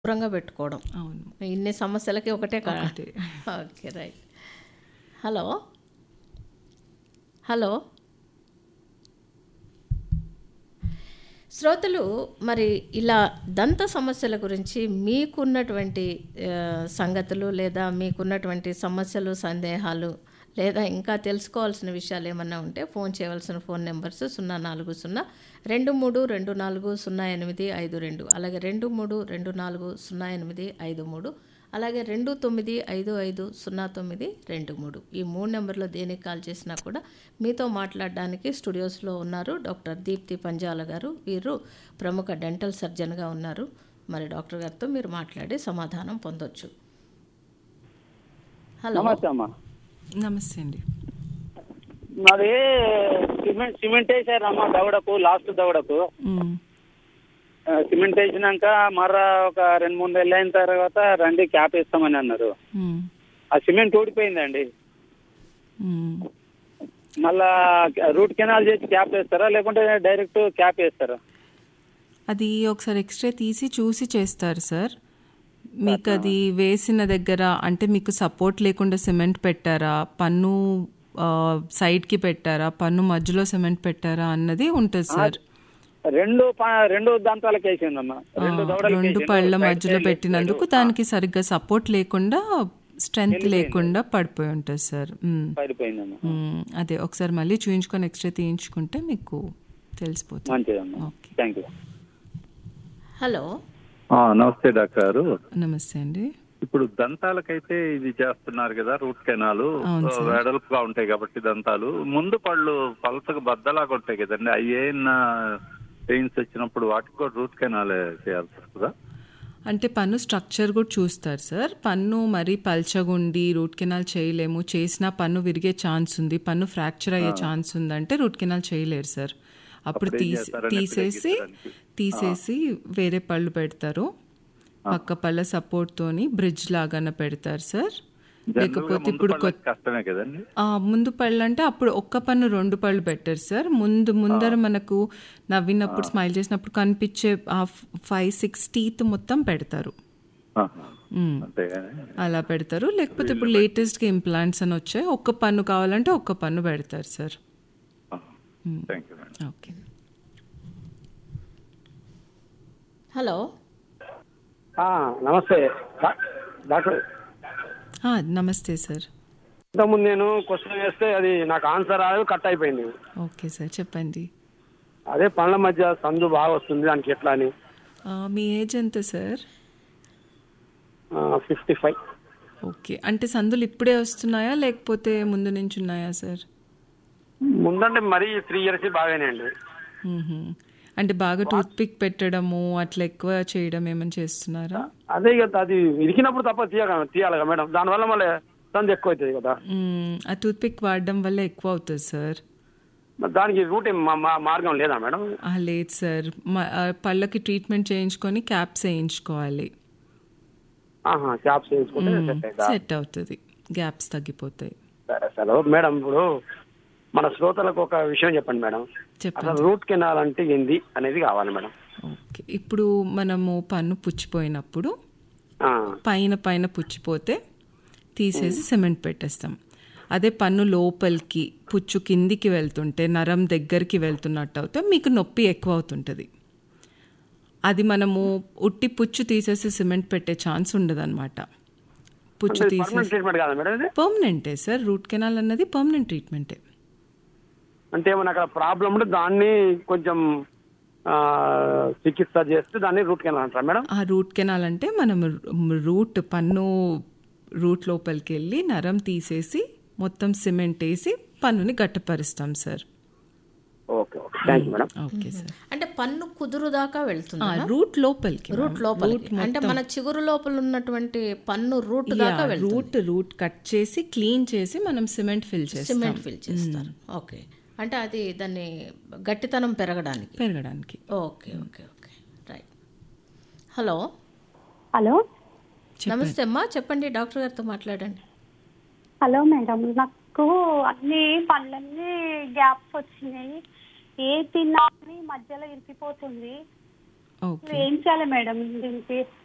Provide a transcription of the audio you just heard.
దూరంగా పెట్టుకోవడం అవును ఇన్ని సమస్యలకి ఒకటే కదా ఒకటే. ఓకే రైట్ హలో హలో శ్రోతలు మరి ఇలా దంత సమస్యల గురించి మీకున్నటువంటి ఆ, సంగతులు లేదా మీకున్నటువంటి సమస్యలు సందేహాలు లేదా ఇంకా తెలుసుకోవాల్సిన విషయాలు ఏమన్నా ఉంటే ఫోన్ చేయవలసిన ఫోన్ నెంబర్స్ సున్నా నాలుగు సున్నా రెండు మూడు రెండు నాలుగు సున్నా ఎనిమిది ఐదు రెండు అలాగే రెండు మూడు రెండు నాలుగు సున్నా ఎనిమిది ఐదు మూడు అలాగే రెండు తొమ్మిది ఐదు ఐదు సున్నా తొమ్మిది రెండు మూడు ఈ మూడు నెంబర్లో దేనికి కాల్ చేసినా కూడా మీతో మాట్లాడడానికి స్టూడియోస్లో ఉన్నారు డాక్టర్ దీప్తి పంజాల గారు వీరు ప్రముఖ డెంటల్ సర్జన్గా ఉన్నారు మరి డాక్టర్ గారితో మీరు మాట్లాడి సమాధానం పొందొచ్చు హలో నమస్తే అమ్మా నమస్తే అండి మాది సిమెంట్ సిమెంట్ వేసారమ్మా దవడకు లాస్ట్ దవడకు మ్మ్. ఆ, సిమెంట్ వేసినాక మర్రా ఒక రెండు మూడు నెలలు అయిన తర్వాత రండి క్యాప్ వేస్తామని అన్నారు మ్మ్. ఆ సిమెంట్ ఊడిపోయిందండి మ్మ్. మళ్ళా రూట్ కెనాల్ చేసి క్యాప్ వేస్తారా లేకుంటే డైరెక్ట్ క్యాప్ వేస్తారా అది ఒకసారి ఎక్స్రే తీసి చూసి చేస్తారు సార్ మీకు అది వేసిన దగ్గర అంటే మీకు సపోర్ట్ లేకుండా సిమెంట్ పెట్టారా పన్ను ఆ, సైడ్కి పెట్టారా పన్ను మధ్యలో సిమెంట్ పెట్టారా అన్నది ఉంటుంది సార్ రెండు ప- రెండు దంతాలకు వేసిందమ్మా రెండు దవడలకు రెండు వేసిండు. పళ్ళ Right మధ్యలో side, పెట్టినందుకు left side. దానికి సరిగ్గా సపోర్ట్ లేకుండా స్ట్రెంగ్త్ లేకుండా పడిపోయి ఉంటుంది సార్ మ్మ్. పడిపోయిందమ్మా మ్మ్. అదే ఒకసారి మళ్ళీ చూయించుకొని ఎక్స్రే తీయించుకుంటే మీకు తెలిసిపోతుంది మంచిదమ్మా ఓకే. థ్యాంక్ యూ హలో ఆ, నమస్తే డాక్టర్ గారు నమస్తే అండి ఇప్పుడు దంతాలకైతే ఇది చేస్తున్నారు కదా రూట్ కెనాలు అవును సార్. వెడల్పుగా ఉంటాయి కాబట్టి దంతాలు ముందు పళ్ళు పలసగా బద్దలాగా ఉంటాయి కదండి అవి ఏమన్నా పెయిన్స్ వచ్చినప్పుడు వాటికి కూడా రూట్ కెనాల్ చేయాల్సి వస్తుందా అంటే పన్ను స్ట్రక్చర్ కూడా చూస్తారు సార్ పన్ను మరీ పల్చగుండి రూట్ కెనాల్ చేయలేము చేసినా పన్ను విరిగే ఛాన్స్ ఉంది పన్ను ఫ్రాక్చర్ అయ్యే ఛాన్స్ ఉందంటే రూట్ కెనాల్ చేయలేరు సార్ అప్పుడు అప్పుడు ఏం తీసి చేస్తారండి? తీసేసి తగ్గించడానికి? తీసేసి వేరే పళ్ళు పెడతారు పక్క పళ్ళ సపోర్ట్ తోని బ్రిడ్జ్ లాగాన పెడతారు సార్ జనరల్గా లేకపోతే ముందు ఇప్పుడు పళ్ళకి కొత్త కష్టమే కదండి ఆ, ముందు పళ్ళు అంటే అప్పుడు ఒక్క పన్ను రెండు పళ్ళు పెట్టారు సార్ ముందు ముందర మనకు నవ్వినప్పుడు స్మైల్ చేసినప్పుడు కనిపించే ఆ ఫైవ్ సిక్స్ టీత్ మొత్తం పెడతారు ఆహా. మ్మ్. అంతేగాని అలా పెడతారు లేకపోతే ఇప్పుడు లేటెస్ట్గా ఇంప్లాంట్స్ అని వచ్చాయి ఒక్క పన్ను కావాలంటే ఒక్క పన్ను పెడతారు sir thank you madam okay hello ఆ, నమస్తే డా- డాక్టర్ ఆ, నమస్తే సార్ ఇంతకుముందు నేను క్వశ్చన్ వేస్తే అది నాకు ఆన్సర్ రాదు కట్ అయిపోయింది ఓకే సార్ చెప్పండి అదే పనుల మధ్య సందు బాగా వస్తుంది దానికి ఎట్లా అని ఆ, మీ ఏజ్ ఎంత సార్ ఫిఫ్టీ ఫైవ్ ఓకే అంటే సందులు ఇప్పుడే వస్తున్నాయా లేకపోతే ముందు నుంచి ఉన్నాయా సార్ ముందంటే మరీ త్రీ ఇయర్స్ బాగానే అండి మ్మ్హ. అంటే బాగా టూత్ పిక్ పెట్టడము అట్లా ఎక్కువ చేయడం ఏమైనా చేస్తున్నారా అదే ఇక అది ఇరికినప్పుడు తప్ప తీయగా తీయాలి కదా మేడం దానివల్ల మళ్ళీ సందు ఎక్కువ అవుతుంది కదా మ్మ్. ఆ టూత్ పిక్ వాడడం వల్ల ఎక్కువ అవుతుంది సార్ మరి దానికి రూట్ ఏం మా- మా- మార్గం లేదా మేడం ఆ, లేదు సార్ మ- ఆ, పళ్ళకి ట్రీట్మెంట్ చేయించుకొని క్యాప్స్ వేయించుకోవాలి ఆహా క్యాప్స్ వేసుకుంటే సెట్ అవుతుందా సెట్ అవుతుంది గ్యాప్స్ తగ్గిపోతాయి సరే సరే మేడం ఇప్పుడు మన శ్రోతలకు ఒక విషయం చెప్పండి మేడం చెప్పండి అసలు రూట్ కెనాల్ అంటే ఏంది అనేది కావాలి మేడం ఓకే ఇప్పుడు మనము పన్ను పుచ్చిపోయినప్పుడు ఆ, పైన పైన పుచ్చిపోతే తీసేసి సిమెంట్ పెట్టేస్తాం అదే పన్ను లోపలికి పుచ్చు కిందికి వెళ్తుంటే నరం దగ్గరికి వెళ్తున్నట్టు అవుతే మీకు నొప్పి ఎక్కువ అవుతుంటుంది అది మనము ఉట్టి పుచ్చు తీసేసి సిమెంట్ పెట్టే ఛాన్స్ ఉండదన్నమాట పుచ్చు పర్మనెంట్ తీసేసి ట్రీట్మెంట్ కాదా మేడం ఇది పర్మనెంటే సార్ రూట్ కెనాల్ అన్నది పర్మనెంట్ ట్రీట్మెంటే అంటే ఏమైనా అక్కడ ప్రాబ్లం ఉంటే దాన్ని కొంచెం ఆ, చికిత్స చేస్తే దాన్ని రూట్ కెనాల్ అంటారా మేడం ఆ రూట్ కెనాల్ అంటే మనం రూట్ పన్ను రూట్ లోపలికి వెళ్ళి నరం తీసేసి మొత్తం సిమెంట్ వేసి పన్నుని గట్టపరుస్తాం sir okay okay thank you madam okay sir అంటే పన్ను కుదురు దాకా వెళ్తుంది ఆ, రూట్ లోపలికి రూట్ లోపలికి అంటే మన చిగురు లోపల ఉన్నటువంటి పన్ను రూట్ దాకా వెళ్తుంది రూట్ రూట్ కట్ చేసి క్లీన్ చేసి మనం సిమెంట్ ఫిల్ చేస్తాం సిమెంట్ ఫిల్ చేస్తారు ఓకే అంటే అది దాన్ని గట్టితనం పెరగడానికి పెరగడానికి okay okay okay right hello hello నమస్తే అమ్మా చెప్పండి డాక్టర్ గారితో మాట్లాడండి హలో మేడం నాకు అన్ని పళ్ళన్నీ గ్యాప్స్ వచ్చినాయి ఏ తిన్నా కానీ మధ్యలో ఇరికిపోతుంది ఓకే ఏం చేయాలి మేడం దీనికి